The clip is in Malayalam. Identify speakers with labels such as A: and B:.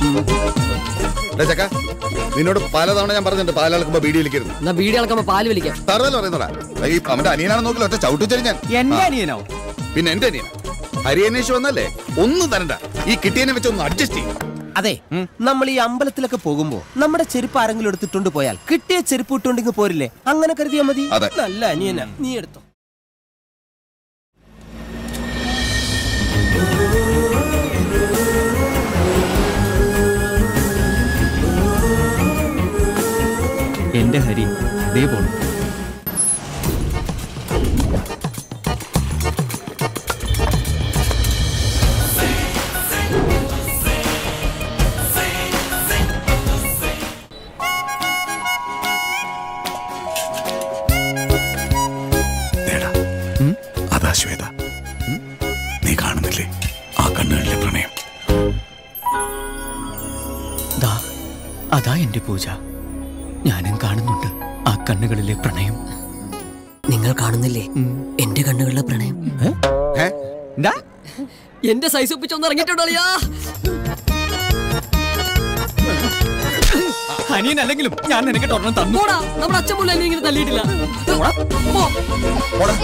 A: ഡേ ചക്ക നിന്നോട് പലതവണ ഞാൻ പറഞ്ഞിട്ടുണ്ട് പാലളക്കുമ്പോ ബീഡി വലിക്കരുത്
B: എന്നാ വീഡിയോ അളക്കുമ്പോ പാല് വലിക്കാം
A: തറുതല്ല പറയുന്നടാ ഈ അവന്റെ അനിയനാണെന്ന് നോക്കില്ല ഒറ്റ ചവിട്ടിച്ചെറി ഞാൻ
C: എന്റെ
A: ആ,
C: അനിയനോ
A: പിന്നെ എന്റെ അനിയൻ ഹരിയന്വേഷ് വന്നല്ലേ ഒന്നും തരണ്ട ഈ കിട്ടിയതിനെ വെച്ച് ഒന്ന് അഡ്ജസ്റ്റ് ചെയ്യും
D: അതെ നമ്മൾ ഈ അമ്പലത്തിലൊക്കെ പോകുമ്പോ നമ്മുടെ ചെരുപ്പ് ആരെങ്കിലും എടുത്തിട്ടുണ്ട് പോയാൽ കിട്ടിയ ചെരുപ്പ് ഇട്ടുണ്ടെങ്കിൽ പോരില്ലേ അങ്ങനെ കരുതിയാ മതി
A: അതെ.
D: നല്ല അനിയന നീ എടുത്തോ
C: എന്റെ ഹരി ദേ പോണു
E: നേടാ അതാ ശ്വേത ഉം? നീ കാണുന്നില്ലേ ആ കണ്ണുകളിലെ പ്രണയം
C: ദാ അതാ എന്റെ പൂജ ഞാനും കാണുന്നുണ്ട് ആ കണ്ണുകളിലെ പ്രണയം
B: നിങ്ങൾ കാണുന്നില്ലേ എന്റെ കണ്ണുകളിലെ പ്രണയം
A: ഏ?
C: എന്താ
B: എന്റെ സൈസ് ഒപ്പിച്ചൊന്ന് ഇറങ്ങിയിട്ടുണ്ടോ അളിയാ
C: അനിയൻ അല്ലെങ്കിലും ഞാൻ നിനക്ക് ഒരെണ്ണം തന്നു
B: പോടാ നമ്മുടെ അച്ഛൻ പോലും എന്നെ ഇങ്ങനെ തല്ലിയിട്ടില്ല പോ.
A: പോടാ.